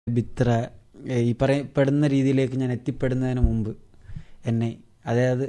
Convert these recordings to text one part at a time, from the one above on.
ഇത്ര ഈ പറയപ്പെടുന്ന രീതിയിലേക്ക് ഞാൻ എത്തിപ്പെടുന്നതിന് മുമ്പ് എന്നെ അതായത്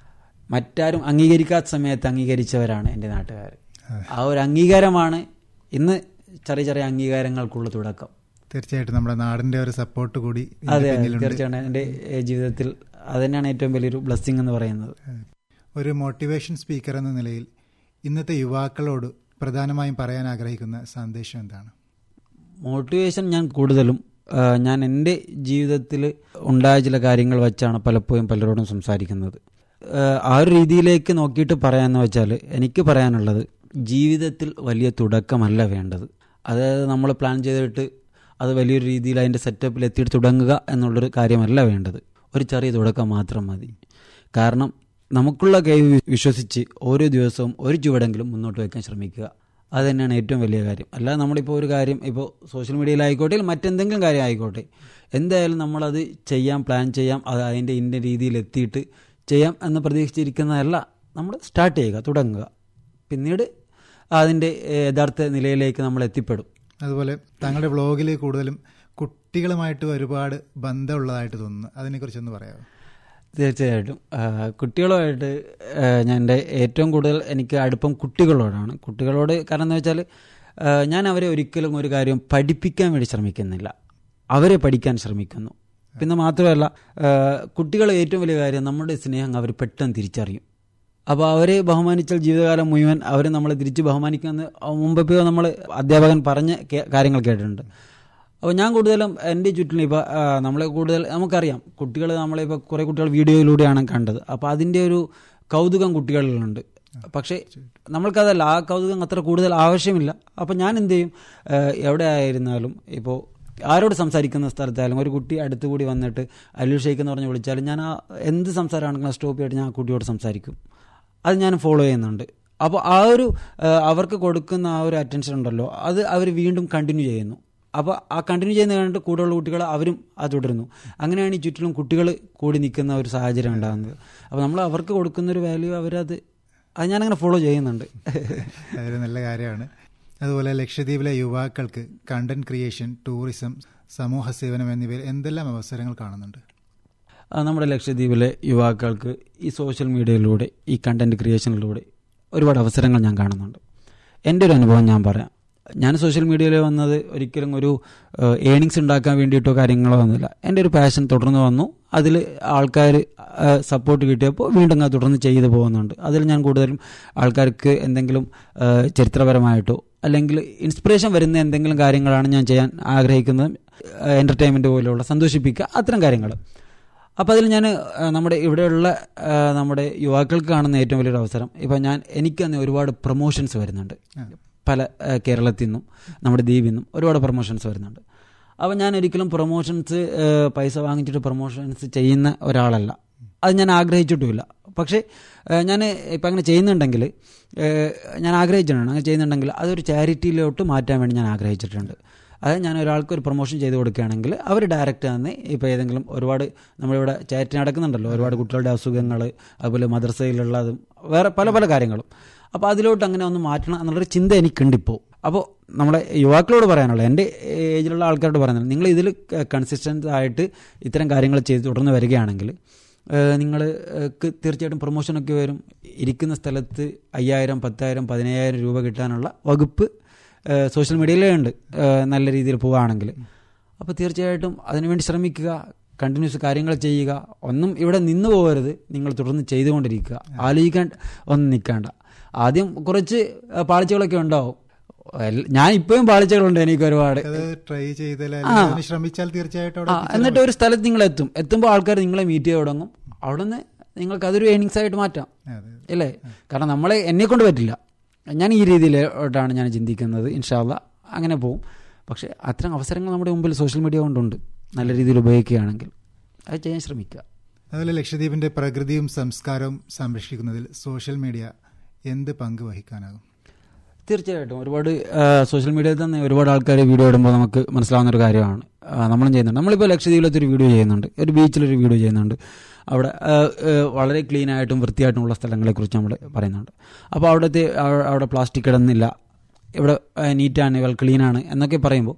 മറ്റാരും അംഗീകരിക്കാത്ത സമയത്ത് അംഗീകരിച്ചവരാണ് എൻ്റെ നാട്ടുകാർ ആ ഒരു അംഗീകാരമാണ് ഇന്ന് ചെറിയ ചെറിയ അംഗീകാരങ്ങൾക്കുള്ള തുടക്കം തീർച്ചയായിട്ടും നമ്മുടെ നാടിന്റെ ഒരു സപ്പോർട്ട് കൂടി ഇതിന്റെ അതെ അതെ പിന്നിലുണ്ട്. തീർച്ചയായിട്ടും എൻ്റെ ഏഹ്, ജീവിതത്തിൽ അത് തന്നെയാണ് ഏറ്റവും വലിയൊരു ബ്ലെസ്സിങ് എന്ന് പറയുന്നത് ഒരു മോട്ടിവേഷൻ സ്പീക്കർ എന്ന നിലയിൽ ഇന്നത്തെ യുവാക്കളോട് പ്രധാനമായും പറയാൻ ആഗ്രഹിക്കുന്ന സന്ദേശം എന്താണ് മോട്ടിവേഷൻ ഞാൻ കൂടുതലും ആ, ഞാൻ എൻ്റെ ജീവിതത്തിൽ ഉണ്ടായ ചില കാര്യങ്ങൾ വെച്ചാണ് പലപ്പോഴും പലരോടും സംസാരിക്കുന്നത് ആ, ആ ഒരു രീതിയിലേക്ക് നോക്കിയിട്ട് പറയാമെന്ന് വെച്ചാൽ എനിക്ക് പറയാനുള്ളത് ജീവിതത്തിൽ വലിയ തുടക്കമല്ല വേണ്ടത് അതായത് നമ്മൾ പ്ലാൻ ചെയ്തിട്ട് അത് വലിയൊരു രീതിയിൽ അതിൻ്റെ സെറ്റപ്പിൽ എത്തിയിട്ട് തുടങ്ങുക എന്നുള്ളൊരു കാര്യമല്ല വേണ്ടത് ഒരു ചെറിയ തുടക്കം മാത്രം മതി കാരണം നമുക്കുള്ള കഴിവ് വിശ്വസിച്ച് ഓരോ ദിവസവും ഒരു ചുവടെങ്കിലും മുന്നോട്ട് വയ്ക്കാൻ ശ്രമിക്കുക അത് തന്നെയാണ് ഏറ്റവും വലിയ കാര്യം അല്ലാതെ നമ്മളിപ്പോൾ ഒരു കാര്യം ഇപ്പോൾ സോഷ്യൽ മീഡിയയിലായിക്കോട്ടെ അല്ലെങ്കിൽ മറ്റെന്തെങ്കിലും കാര്യം ആയിക്കോട്ടെ എന്തായാലും നമ്മളത് ചെയ്യാം പ്ലാൻ ചെയ്യാം അത് അതിൻ്റെ ഇന്ന രീതിയിൽ എത്തിയിട്ട് ചെയ്യാം എന്ന് പ്രതീക്ഷിച്ചിരിക്കുന്നതല്ല നമ്മൾ സ്റ്റാർട്ട് ചെയ്യുക തുടങ്ങുക പിന്നീട് അതിൻ്റെ ഏഹ്, യഥാർത്ഥ നിലയിലേക്ക് നമ്മൾ എത്തിപ്പെടും അതുപോലെ താങ്കളുടെ വ്ളോഗിൽ കൂടുതലും കുട്ടികളുമായിട്ട് ഒരുപാട് ബന്ധമുള്ളതായിട്ട് തോന്നുന്നു അതിനെക്കുറിച്ചൊന്ന് പറയാമോ തീർച്ചയായിട്ടും ആ, കുട്ടികളുമായിട്ട് ആ, ഞാൻ എൻ്റെ ഏറ്റവും കൂടുതൽ എനിക്ക് അടുപ്പം കുട്ടികളോടാണ് കുട്ടികളോട് കാരണം എന്ന് വെച്ചാൽ ആ, ഞാൻ അവരെ ഒരിക്കലും ഒരു കാര്യം പഠിപ്പിക്കാൻ വേണ്ടി ശ്രമിക്കുന്നില്ല അവരെ പഠിക്കാൻ ശ്രമിക്കുന്നു പിന്നെ മാത്രമല്ല കുട്ടികൾ ഏറ്റവും വലിയ കാര്യം നമ്മുടെ സ്നേഹം അവർ പെട്ടെന്ന് തിരിച്ചറിയും അപ്പോൾ അവരെ ബഹുമാനിച്ചാൽ ജീവിതകാലം മുഴുവൻ അവർ നമ്മളെ തിരിച്ച് ബഹുമാനിക്കുമെന്ന് മുമ്പെപ്പോയോ നമ്മൾ അധ്യാപകൻ പറഞ്ഞ കേ- കാര്യങ്ങൾ കേട്ടിട്ടുണ്ട് അപ്പോൾ ഞാൻ കൂടുതലും എൻ്റെ ചുറ്റിലും ഇപ്പോൾ നമ്മളെ കൂടുതൽ നമുക്കറിയാം കുട്ടികൾ നമ്മളിപ്പോൾ കുറേ കുട്ടികൾ വീഡിയോയിലൂടെയാണ് കണ്ടത് അപ്പോൾ അതിൻ്റെ ഒരു കൗതുകം കുട്ടികളിലുണ്ട് പക്ഷേ നമ്മൾക്കതല്ല ആ കൗതുകം അത്ര കൂടുതൽ ആവശ്യമില്ല അപ്പോൾ ഞാൻ എന്ത് ചെയ്യും ആ, എവിടെ ആയിരുന്നാലും ഇപ്പോൾ ആരോട് സംസാരിക്കുന്ന സ്ഥലത്തായാലും ഒരു കുട്ടി അടുത്തുകൂടി വന്നിട്ട് അല്ലു ഷെയ്ക്ക് എന്ന് പറഞ്ഞ് വിളിച്ചാലും ഞാൻ ആ എന്ത് സംസാരമാണെങ്കിലും സ്റ്റോപ്പ് ചെയ്തിട്ട് ഞാൻ ആ കുട്ടിയോട് സംസാരിക്കും അത് ഞാൻ ഫോളോ ചെയ്യുന്നുണ്ട് അപ്പോൾ ആ ഒരു ആ, അവർക്ക് കൊടുക്കുന്ന ആ ഒരു അറ്റൻഷൻ ഉണ്ടല്ലോ അത് അവർ വീണ്ടും കണ്ടിന്യൂ ചെയ്യുന്നു അപ്പോൾ ആ കണ്ടിന്യൂ ചെയ്യുന്ന കണ്ടിട്ട് കൂടെയുള്ള കുട്ടികൾ അവരും അത് തുടരുന്നു അങ്ങനെയാണ് ഈ ചുറ്റിലും കുട്ടികൾ കൂടി നിൽക്കുന്ന ഒരു സാഹചര്യം ഉണ്ടാകുന്നത് അപ്പോൾ നമ്മൾ അവർക്ക് കൊടുക്കുന്ന ഒരു വാല്യൂ അവരത് അത് ഞാനങ്ങനെ ഫോളോ ചെയ്യുന്നുണ്ട് അതൊരു നല്ല കാര്യമാണ് അതുപോലെ ലക്ഷദ്വീപിലെ യുവാക്കൾക്ക് കണ്ടന്റ് ക്രിയേഷൻ ടൂറിസം സമൂഹ സേവനം എന്നിവയിൽ എന്തെല്ലാം അവസരങ്ങൾ കാണുന്നുണ്ട് ആ, നമ്മുടെ ലക്ഷദ്വീപിലെ യുവാക്കൾക്ക് ഈ സോഷ്യൽ മീഡിയയിലൂടെ ഈ കണ്ടന്റ് ക്രിയേഷനിലൂടെ ഒരുപാട് അവസരങ്ങൾ ഞാൻ കാണുന്നുണ്ട് എൻ്റെ ഒരു അനുഭവം ഞാൻ പറയാം ഞാൻ സോഷ്യൽ മീഡിയയിൽ വന്നത് ഒരിക്കലും ഒരു ഏണിങ്സ് ഉണ്ടാക്കാൻ വേണ്ടിയിട്ടോ കാര്യങ്ങളോ ഒന്നുമില്ല എൻ്റെ ഒരു പാഷൻ തുടർന്ന് വന്നു അതിൽ ആൾക്കാർ സപ്പോർട്ട് കിട്ടിയപ്പോൾ വീണ്ടും അങ്ങനെ തുടർന്ന് ചെയ്തു പോകുന്നുണ്ട് അതിൽ ഞാൻ കൂടുതലും ആൾക്കാർക്ക് എന്തെങ്കിലും ആ, ചരിത്രപരമായിട്ടോ അല്ലെങ്കിൽ ഇൻസ്പിറേഷൻ വരുന്ന എന്തെങ്കിലും കാര്യങ്ങളാണ് ഞാൻ ചെയ്യാൻ ആഗ്രഹിക്കുന്നത് എൻ്റർടൈൻമെൻറ്റ് പോലെയുള്ള സന്തോഷിപ്പിക്കുക അത്തരം കാര്യങ്ങൾ അപ്പോൾ അതിൽ ഞാൻ നമ്മുടെ ഇവിടെയുള്ള ആ, നമ്മുടെ യുവാക്കൾക്ക് കാണുന്ന ഏറ്റവും വലിയൊരു അവസരം ഇപ്പം ഞാൻ എനിക്ക് തന്നെ ഒരുപാട് പ്രൊമോഷൻസ് വരുന്നുണ്ട് പല ആ, കേരളത്തിൽ നിന്നും നമ്മുടെ ദ്വീപിൽ നിന്നും ഒരുപാട് പ്രൊമോഷൻസ് വരുന്നുണ്ട് അപ്പോൾ ഞാൻ ഒരിക്കലും പ്രൊമോഷൻസ് പൈസ വാങ്ങിച്ചിട്ട് പ്രൊമോഷൻസ് ചെയ്യുന്ന ഒരാളല്ല അത് ഞാൻ ആഗ്രഹിച്ചിട്ടുമില്ല പക്ഷേ ഞാൻ ഇപ്പം അങ്ങനെ ചെയ്യുന്നുണ്ടെങ്കിൽ ഏഹ്, ഞാൻ ആഗ്രഹിച്ചിട്ടുണ്ട് അങ്ങനെ ചെയ്യുന്നുണ്ടെങ്കിൽ അതൊരു ചാരിറ്റിയിലോട്ട് മാറ്റാൻ വേണ്ടി ഞാൻ ആഗ്രഹിച്ചിട്ടുണ്ട് അത് ഞാൻ ഒരാൾക്ക് ഒരു പ്രൊമോഷൻ ചെയ്ത് കൊടുക്കുകയാണെങ്കിൽ അവർ ഡയറക്റ്റ് തന്നെ ഇപ്പോൾ ഏതെങ്കിലും ഒരുപാട് നമ്മളിവിടെ ചാരിറ്റി നടക്കുന്നുണ്ടല്ലോ ഒരുപാട് കുട്ടികളുടെ അസുഖങ്ങൾ അതുപോലെ മദ്രസയിലുള്ളതും വേറെ പല പല കാര്യങ്ങളും അപ്പോൾ അതിലോട്ട് അങ്ങനെ ഒന്ന് മാറ്റണം എന്നുള്ളൊരു ചിന്ത എനിക്കുണ്ട് ഇപ്പോൾ അപ്പോൾ നമ്മളെ യുവാക്കളോട് പറയാനുള്ളത് എൻ്റെ ഏജിലുള്ള ആൾക്കാരോട് പറയുന്നത് നിങ്ങൾ ഇതിൽ കൺസിസ്റ്റൻ്റ് ആയിട്ട് ഇത്തരം കാര്യങ്ങൾ ചെയ്ത് തുടർന്ന് വരികയാണെങ്കിൽ നിങ്ങൾ തീർച്ചയായിട്ടും പ്രൊമോഷനൊക്കെ വരും ഇരിക്കുന്ന സ്ഥലത്ത് അയ്യായിരം പത്തായിരം പതിനയ്യായിരം രൂപ കിട്ടാനുള്ള വകുപ്പ് ഏഹ്, സോഷ്യൽ മീഡിയയിലേ ഉണ്ട് ഏഹ്, നല്ല രീതിയിൽ പോവുകയാണെങ്കിൽ അപ്പോൾ തീർച്ചയായിട്ടും അതിനുവേണ്ടി ശ്രമിക്കുക കണ്ടിന്യൂസ് കാര്യങ്ങൾ ചെയ്യുക ഒന്നും ഇവിടെ നിന്ന് പോകരുത് നിങ്ങൾ തുടർന്ന് ചെയ്തുകൊണ്ടിരിക്കുക ആലോചിക്കാൻ ഒന്നും നിൽക്കേണ്ട ആദ്യം കുറച്ച് ഏഹ്, പാളിച്ചകളൊക്കെ ഉണ്ടാവും എൽ- ഞാൻ ഇപ്പോഴും പാളിച്ചകളുണ്ട് എനിക്ക് ഒരുപാട് അത് ട്രൈ ചെയ്താൽ ആ. അതിന് ശ്രമിച്ചാൽ തീർച്ചയായിട്ടും അവിടെ ആ എന്നിട്ട് ഒരു സ്ഥലത്ത് നിങ്ങൾ എത്തും എത്തുമ്പോൾ ആൾക്കാർ നിങ്ങളെ മീറ്റ് ചെയ്ത് തുടങ്ങും അവിടെ നിന്ന് നിങ്ങൾക്ക് അതൊരു ഏണിങ്സ് ആയിട്ട് മാറ്റാം അതെ. അല്ലേ കാരണം നമ്മളെ എന്നെ കൊണ്ട് പറ്റില്ല ഞാൻ ഈ രീതിയിലോട്ടാണ് ഞാൻ ചിന്തിക്കുന്നത് ഇൻഷാല്ല അങ്ങനെ പോവും പക്ഷേ അത്തരം അവസരങ്ങൾ നമ്മുടെ മുമ്പിൽ സോഷ്യൽ മീഡിയ കൊണ്ടുണ്ട് നല്ല രീതിയിൽ ഉപയോഗിക്കുകയാണെങ്കിൽ അത് ചെയ്യാൻ ശ്രമിക്കുക അതുപോലെ ലക്ഷദ്വീപിന്റെ പ്രകൃതിയും സംസ്കാരവും സംരക്ഷിക്കുന്നതിൽ സോഷ്യൽ മീഡിയ എന്ത് പങ്ക് വഹിക്കാനാകും തീർച്ചയായിട്ടും ഒരുപാട് ആ, സോഷ്യൽ മീഡിയയിൽ തന്നെ ഒരുപാട് ആൾക്കാർ വീഡിയോ ഇടുമ്പോൾ നമുക്ക് മനസ്സിലാവുന്ന ഒരു കാര്യമാണ് ആ, നമ്മളും ചെയ്യുന്നുണ്ട് നമ്മളിപ്പോൾ ലക്ഷദ്വീപിലത്തെ ഒരു വീഡിയോ ചെയ്യുന്നുണ്ട് ഒരു ബീച്ചിലൊരു വീഡിയോ ചെയ്യുന്നുണ്ട് അവിടെ ആ, ആ, വളരെ ക്ലീൻ ആയിട്ടും വൃത്തിയായിട്ടുമുള്ള സ്ഥലങ്ങളെക്കുറിച്ച് നമ്മൾ പറയുന്നുണ്ട് അപ്പോൾ അവിടുത്തെ അവ- അവിടെ പ്ലാസ്റ്റിക് ഇടുന്നില്ല ഇവിടെ നീറ്റാണ് വെൽ ക്ലീനാണ് എന്നൊക്കെ പറയുമ്പോൾ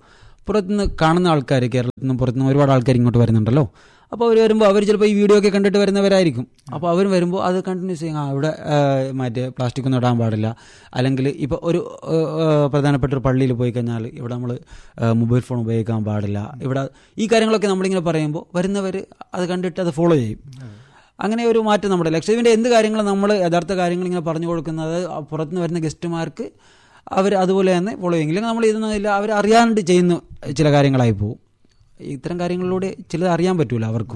പുറത്തുനിന്ന് കാണുന്ന ആൾക്കാർ കേരളത്തിൽ നിന്നും പുറത്തുനിന്ന് ഒരുപാട് ആൾക്കാർ ഇങ്ങോട്ട് വരുന്നുണ്ടല്ലോ അപ്പോൾ അവർ വരുമ്പോൾ അവർ ചിലപ്പോൾ ഈ വീഡിയോ ഒക്കെ കണ്ടിട്ട് വരുന്നവരായിരിക്കും അപ്പോൾ അവർ വരുമ്പോൾ അത് കണ്ടിന്യൂസ് ചെയ്യും ആ ഇവിടെ ആ, മറ്റേ പ്ലാസ്റ്റിക് ഒന്നും ഇടാൻ പാടില്ല അല്ലെങ്കിൽ ഇപ്പോൾ ഒരു ആ, ആ, പ്രധാനപ്പെട്ട ഒരു പള്ളിയിൽ പോയി കഴിഞ്ഞാൽ ഇവിടെ നമ്മൾ മൊബൈൽ ഫോൺ ഉപയോഗിക്കാൻ പാടില്ല ഇവിടെ ഈ കാര്യങ്ങളൊക്കെ നമ്മളിങ്ങനെ പറയുമ്പോൾ വരുന്നവർ അത് കണ്ടിട്ട് അത് ഫോളോ ചെയ്യും അങ്ങനെ ഒരു മാറ്റം നമ്മുടെ ലക്ഷദ്വീപിൻ്റെ എന്ത് കാര്യങ്ങൾ നമ്മൾ യഥാർത്ഥ കാര്യങ്ങൾ ഇങ്ങനെ പറഞ്ഞു കൊടുക്കുന്നത് പുറത്തുനിന്ന് വരുന്ന ഗസ്റ്റുമാർക്ക് അവർ അതുപോലെ തന്നെ ഫോളോ ചെയ്യും ഇല്ലെങ്കിൽ നമ്മൾ ഇതൊന്നുമില്ല അവർ അറിയാണ്ട് ചെയ്യുന്ന ചില കാര്യങ്ങളായി പോകും ഇത്തരം കാര്യങ്ങളിലൂടെ ചിലത് അറിയാൻ പറ്റൂല അവർക്കും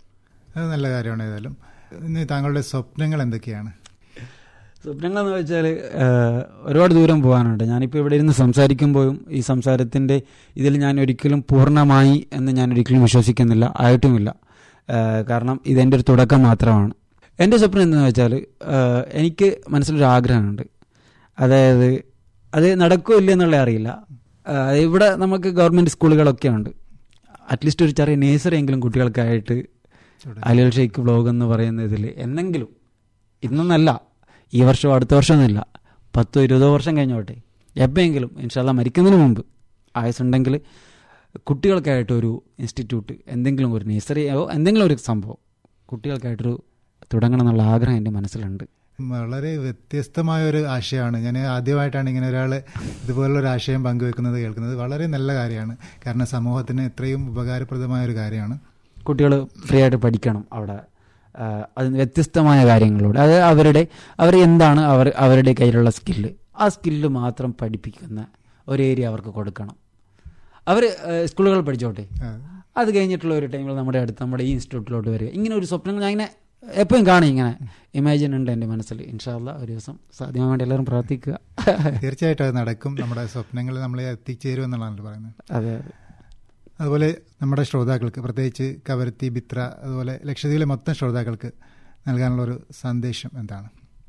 അത് നല്ല കാര്യമാണ് ഏതായാലും ഇന്ന് താങ്കളുടെ സ്വപ്നങ്ങൾ എന്തൊക്കെയാണ് സ്വപ്നങ്ങളെന്ന് വെച്ചാൽ ഒരുപാട് ദൂരം പോകാനുണ്ട് ഞാനിപ്പോൾ ഇവിടെ ഇരുന്ന് സംസാരിക്കുമ്പോഴും ഈ സംസാരത്തിൻ്റെ ഇതിൽ ഞാൻ ഒരിക്കലും പൂർണ്ണമായി എന്ന് ഞാൻ ഒരിക്കലും വിശ്വസിക്കുന്നില്ല ആയിട്ടുമില്ല ഏഹ് കാരണം ഇതെൻ്റെ ഒരു തുടക്കം മാത്രമാണ് എൻ്റെ സ്വപ്നം എന്താണെന്ന് വെച്ചാൽ ഏഹ് എനിക്ക് മനസ്സിലൊരു ആഗ്രഹമുണ്ട് അതായത് അത് നടക്കുമോ ഇല്ല എന്നുള്ള അറിയില്ല ഏഹ് ഇവിടെ നമുക്ക് ഗവൺമെൻറ് സ്കൂളുകളൊക്കെ ഉണ്ട് അറ്റ്ലീസ്റ്റ് ഒരു ചെറിയ നേഴ്സറി എങ്കിലും കുട്ടികൾക്കായിട്ട് അലിൽ ഷെയ്ഖ് വ്ലോഗ് എന്ന് പറയുന്ന ഇതിൽ എന്നെങ്കിലും ഇന്നൊന്നല്ല ഈ വർഷം അടുത്ത വർഷമൊന്നുമില്ല പത്തോ ഇരുപതോ വർഷം കഴിഞ്ഞോട്ടെ എപ്പോഴെങ്കിലും ഇൻഷാല്ല മരിക്കുന്നതിന് മുമ്പ് ആയുസുണ്ടെങ്കിൽ കുട്ടികൾക്കായിട്ടൊരു ഇൻസ്റ്റിറ്റ്യൂട്ട് എന്തെങ്കിലും ഒരു നഴ്സറിയോ എന്തെങ്കിലും ഒരു സംഭവം കുട്ടികൾക്കായിട്ടൊരു തുടങ്ങണം എന്നുള്ള ആഗ്രഹം എൻ്റെ മനസ്സിലുണ്ട് വളരെ വ്യത്യസ്തമായ ഒരു ആശയമാണ് ഞാൻ ആദ്യമായിട്ടാണ് ഇങ്ങനെ ഒരാൾ ഇതുപോലുള്ള ഒരു ആശയം പങ്കുവെക്കുന്നത് കേൾക്കുന്നത് വളരെ നല്ല കാര്യമാണ് കാരണം സമൂഹത്തിന് ഇത്രയും ഉപകാരപ്രദമായ ഒരു കാര്യമാണ് കുട്ടികൾ ഫ്രീ ആയിട്ട് പഠിക്കണം അവിടെ ആ, അതിന് വ്യത്യസ്തമായ കാര്യങ്ങളിലൂടെ അത് അവരുടെ അവർ എന്താണ് അവർ അവരുടെ കയ്യിലുള്ള സ്കില്ല് ആ സ്കില്ല് മാത്രം പഠിപ്പിക്കുന്ന ഒരു ഏരിയ അവർക്ക് കൊടുക്കണം അവർ സ്കൂളുകൾ പഠിച്ചോട്ടെ ആ, അത് കഴിഞ്ഞിട്ടുള്ള ഒരു ടൈമിൽ നമ്മുടെ അടുത്ത് നമ്മുടെ ഈ ഇൻസ്റ്റിറ്റ്യൂട്ടിലോട്ട് വരിക ഇങ്ങനെ ഒരു സ്വപ്നങ്ങൾ ഞാൻ ഇങ്ങനെ എപ്പോഴും കാണും ഇങ്ങനെ ഇമാജിൻ ഉണ്ട് എൻ്റെ മനസ്സിൽ ഇൻഷാല്ല ഒരു ദിവസം സാധ്യമാകാൻ വേണ്ടി എല്ലാവരും പ്രാർത്ഥിക്കുക തീർച്ചയായിട്ടും അത് നടക്കും നമ്മുടെ സ്വപ്നങ്ങൾ നമ്മളെ എത്തിച്ചേരും എന്നുള്ളതാണ് പറയുന്നത് അതെ അതുപോലെ നമ്മുടെ ശ്രോതാക്കൾക്ക് പ്രത്യേകിച്ച് കവരത്തി ബിത്ര അതുപോലെ ലക്ഷദ്വീപിലെ മൊത്തം ശ്രോതാക്കൾക്ക് നൽകാനുള്ള ഒരു സന്ദേശം എന്താണ്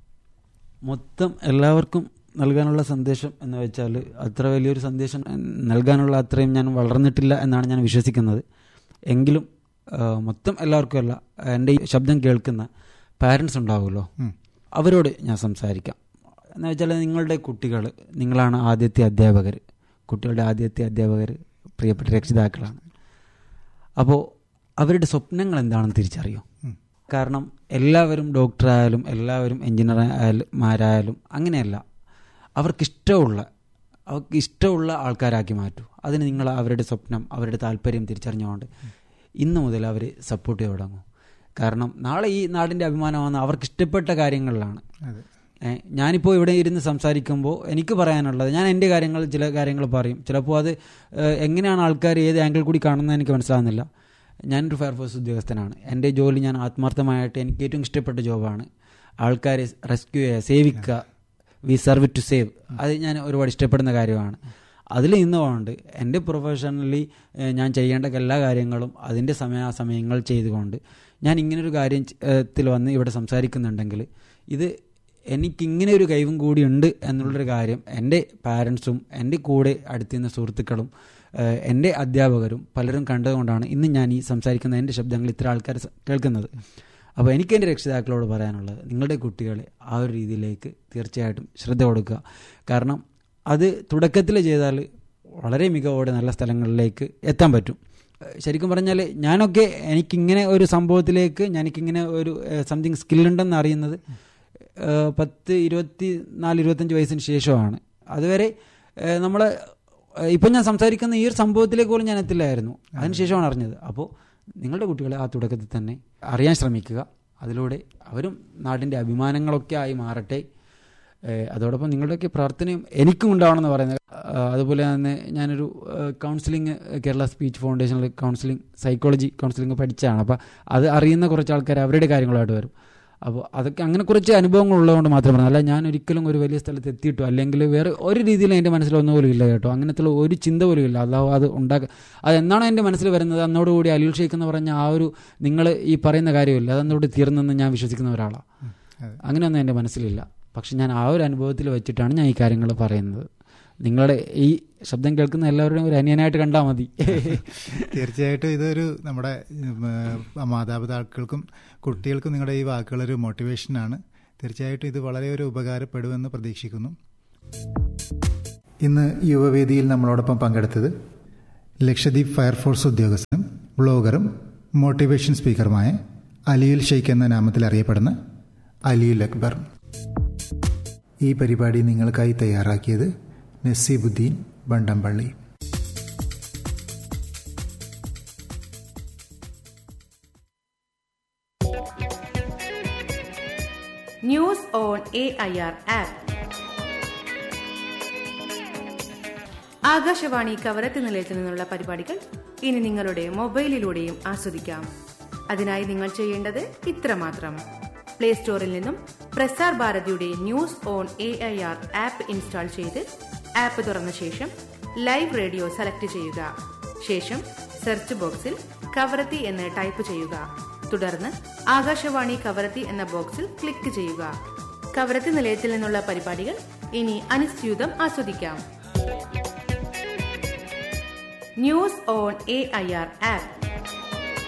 മൊത്തം എല്ലാവർക്കും നൽകാനുള്ള സന്ദേശം എന്ന് വെച്ചാൽ അത്ര വലിയൊരു സന്ദേശം നൽകാനുള്ള അത്രയും ഞാൻ വളർന്നിട്ടില്ല എന്നാണ് ഞാൻ വിശ്വസിക്കുന്നത് എങ്കിലും ആ, മൊത്തം എല്ലാവർക്കും അല്ല എൻ്റെ ഈ ശബ്ദം കേൾക്കുന്ന പാരൻസ് ഉണ്ടാവുമല്ലോ ഉം. അവരോട് ഞാൻ സംസാരിക്കാം എന്ന് വെച്ചാൽ നിങ്ങളുടെ കുട്ടികൾ നിങ്ങളാണ് ആദ്യത്തെ അധ്യാപകർ കുട്ടികളുടെ ആദ്യത്തെ അധ്യാപകർ പ്രിയപ്പെട്ട രക്ഷിതാക്കളാണ് അപ്പോൾ അവരുടെ സ്വപ്നങ്ങൾ എന്താണെന്ന് തിരിച്ചറിയോ ഉം. കാരണം എല്ലാവരും ഡോക്ടറായാലും എല്ലാവരും എഞ്ചിനീയർ ആയാലും അങ്ങനെയല്ല അവർക്കിഷ്ടമുള്ള അവർക്ക് ഇഷ്ടമുള്ള ആൾക്കാരാക്കി മാറ്റൂ അതിന് നിങ്ങൾ അവരുടെ സ്വപ്നം അവരുടെ താല്പര്യം തിരിച്ചറിഞ്ഞുകൊണ്ട് ഇന്ന് മുതൽ അവർ സപ്പോർട്ട് ചെയ്ത് തുടങ്ങും കാരണം നാളെ ഈ നാടിൻ്റെ അഭിമാനമാകുന്ന അവർക്ക് ഇഷ്ടപ്പെട്ട കാര്യങ്ങളിലാണ് അതെ ഏ, ഞാനിപ്പോൾ ഇവിടെ ഇരുന്ന് സംസാരിക്കുമ്പോൾ എനിക്ക് പറയാനുള്ളത് ഞാൻ എൻ്റെ കാര്യങ്ങൾ ചില കാര്യങ്ങൾ പറയും ചിലപ്പോൾ അത് ഏ, എങ്ങനെയാണ് ആൾക്കാർ ഏത് ആംഗിൾ കൂടി കാണുന്നത് എനിക്ക് മനസ്സിലാകുന്നില്ല ഞാനൊരു ഫയർഫോഴ്സ് ഉദ്യോഗസ്ഥനാണ് എൻ്റെ ജോലി ഞാൻ ആത്മാർത്ഥമായിട്ട് എനിക്ക് ഏറ്റവും ഇഷ്ടപ്പെട്ട ജോബാണ് ആൾക്കാരെ റെസ്ക്യൂ ചെയ്യുക സേവിക്കുക വി സർവ് ടു സേവ് അത് ഞാൻ ഒരുപാട് ഇഷ്ടപ്പെടുന്ന കാര്യമാണ് അതിൽ നിന്നുകൊണ്ട് എൻ്റെ പ്രൊഫഷണലി ഞാൻ ചെയ്യേണ്ട എല്ലാ കാര്യങ്ങളും അതിൻ്റെ സമയാസമയങ്ങൾ ചെയ്തുകൊണ്ട് ഞാൻ ഇങ്ങനൊരു കാര്യത്തിൽ വന്ന് ഇവിടെ സംസാരിക്കുന്നുണ്ടെങ്കിൽ ഇത് എനിക്കിങ്ങനെ ഒരു കഴിവും കൂടി ഉണ്ട് എന്നുള്ളൊരു കാര്യം എൻ്റെ പാരൻസും എൻ്റെ കൂടെ അടുത്തുനിന്ന സുഹൃത്തുക്കളും ഏഹ്, എൻ്റെ അധ്യാപകരും പലരും കണ്ടതുകൊണ്ടാണ് ഇന്ന് ഞാൻ ഈ സംസാരിക്കുന്ന എൻ്റെ ശബ്ദങ്ങൾ ഇത്ര ആൾക്കാർ സ- കേൾക്കുന്നത് അപ്പോൾ എനിക്ക് എൻ്റെ രക്ഷിതാക്കളോട് പറയാനുള്ളത് നിങ്ങളുടെ കുട്ടികളെ ആ ഒരു രീതിയിലേക്ക് തീർച്ചയായിട്ടും ശ്രദ്ധ കൊടുക്കുക കാരണം അത് തുടക്കത്തിൽ ചെയ്താൽ വളരെ മികവോടെ നല്ല സ്ഥലങ്ങളിലേക്ക് എത്താൻ പറ്റും ഏഹ് ശരിക്കും പറഞ്ഞാൽ ഞാനൊക്കെ എനിക്കിങ്ങനെ ഒരു സംഭവത്തിലേക്ക് എനിക്കിങ്ങനെ ഒരു സംതിങ് സ്കില്ലുണ്ടെന്ന് അറിയുന്നത് ഏഹ് പത്ത് ഇരുപത്തി നാല് ഇരുപത്തഞ്ച് വയസ്സിന് ശേഷമാണ് അതുവരെ നമ്മൾ ഇപ്പം ഞാൻ സംസാരിക്കുന്ന ഈ ഒരു സംഭവത്തിലേക്ക് പോലും ഞാൻ എത്തില്ലായിരുന്നു അതിനുശേഷമാണ് അറിഞ്ഞത് അപ്പോൾ നിങ്ങളുടെ കുട്ടികളെ ആ തുടക്കത്തിൽ തന്നെ അറിയാൻ ശ്രമിക്കുക അതിലൂടെ അവരും നാടിൻ്റെ അഭിമാനങ്ങളൊക്കെ ആയി മാറട്ടെ ഏഹ് അതോടൊപ്പം നിങ്ങളുടെയൊക്കെ പ്രാർത്ഥനയും എനിക്കും ഉണ്ടാവണമെന്ന് പറയുന്നത് ആഹ് അതുപോലെ തന്നെ ഞാനൊരു കൗൺസിലിംഗ് കേരള സ്പീച്ച് ഫൗണ്ടേഷനിൽ കൗൺസിലിംഗ് സൈക്കോളജി കൗൺസിലിംഗ് പഠിച്ചതാണ് അപ്പോൾ അത് അറിയുന്ന കുറച്ച് ആൾക്കാർ അവരുടെ കാര്യങ്ങളായിട്ട് വരും അപ്പോൾ അതൊക്കെ അങ്ങനെ കുറച്ച് അനുഭവങ്ങൾ ഉള്ളതുകൊണ്ട് മാത്രം പറഞ്ഞു അല്ല ഞാൻ ഒരിക്കലും ഒരു വലിയ സ്ഥലത്ത് എത്തിയിട്ടോ അല്ലെങ്കിൽ വേറെ ഒരു രീതിയിലും എൻ്റെ മനസ്സിലൊന്നും പോലും ഇല്ല കേട്ടോ അങ്ങനത്തെ ഒരു ചിന്ത പോലും ഇല്ല അല്ലാതെ അത് ഉണ്ടാക്കുക അത് എന്നാണോ എൻ്റെ മനസ്സിൽ വരുന്നത് അന്നോടുകൂടി അലിൽ ഷെയ്ഖ് എന്ന് പറഞ്ഞ ആ ഒരു നിങ്ങൾ ഈ പറയുന്ന കാര്യമില്ല അതന്നോട് തീർന്നെന്ന് ഞാൻ വിശ്വസിക്കുന്ന ഒരാളാണ് അതെ. അങ്ങനെയൊന്നും എൻ്റെ മനസ്സിലില്ല പക്ഷെ ഞാൻ ആ ഒരു അനുഭവത്തിൽ വെച്ചിട്ടാണ് ഞാൻ ഈ കാര്യങ്ങൾ പറയുന്നത് നിങ്ങളുടെ ഈ ശബ്ദം കേൾക്കുന്ന എല്ലാവരുടെയും ഒരു അനിയനായിട്ട് കണ്ടാൽ മതി തീർച്ചയായിട്ടും ഇതൊരു നമ്മുടെ ഉം, ഏഹ്, മാതാപിതാക്കൾക്കും കുട്ടികൾക്കും നിങ്ങളുടെ ഈ വാക്കുകളൊരു മോട്ടിവേഷനാണ് തീർച്ചയായിട്ടും ഇത് വളരെ ഒരു ഉപകാരപ്പെടുമെന്ന് പ്രതീക്ഷിക്കുന്നു ഇന്ന് യുവവേദിയിൽ നമ്മളോടൊപ്പം പങ്കെടുത്തത് ലക്ഷദ്വീപ് ഫയർഫോഴ്സ് ഉദ്യോഗസ്ഥനും ബ്ലോഗറും മോട്ടിവേഷൻ സ്പീക്കറുമായ അലിയുൽ ഷെയ്ഖ് എന്ന നാമത്തിൽ അറിയപ്പെടുന്ന അലിയുൽ അക്ബർ ഈ പരിപാടി നിങ്ങൾക്കായി തയ്യാറാക്കിയത് Naseebuddin Bandampally news on A I R app Akashvani Kavaratti നിലയത്തിൽ നിന്നുള്ള പരിപാടികൾ ഇനി നിങ്ങളുടെ മൊബൈലിലൂടെയും ആസ്വദിക്കാം അതിനായി നിങ്ങൾ ചെയ്യേണ്ടത് ഇത്രമാത്രം പ്ലേ സ്റ്റോറിൽ നിന്നും പ്രസാർ ഭാരതിയുടെ news on A I R app install ചെയ്ത് ആപ്പ് തുറന്ന ശേഷം ലൈവ് റേഡിയോ സെലക്ട് ചെയ്യുക ശേഷം സെർച്ച് ബോക്സിൽ കവരത്തി എന്ന് ടൈപ്പ് ചെയ്യുക തുടർന്ന് ആകാശവാണി കവരത്തി എന്ന ബോക്സിൽ ക്ലിക്ക് ചെയ്യുക കവരത്തി നിലയത്തിൽ നിന്നുള്ള പരിപാടികൾ ഇനി അനുസ്യൂതം ആസ്വദിക്കാം news on A I R app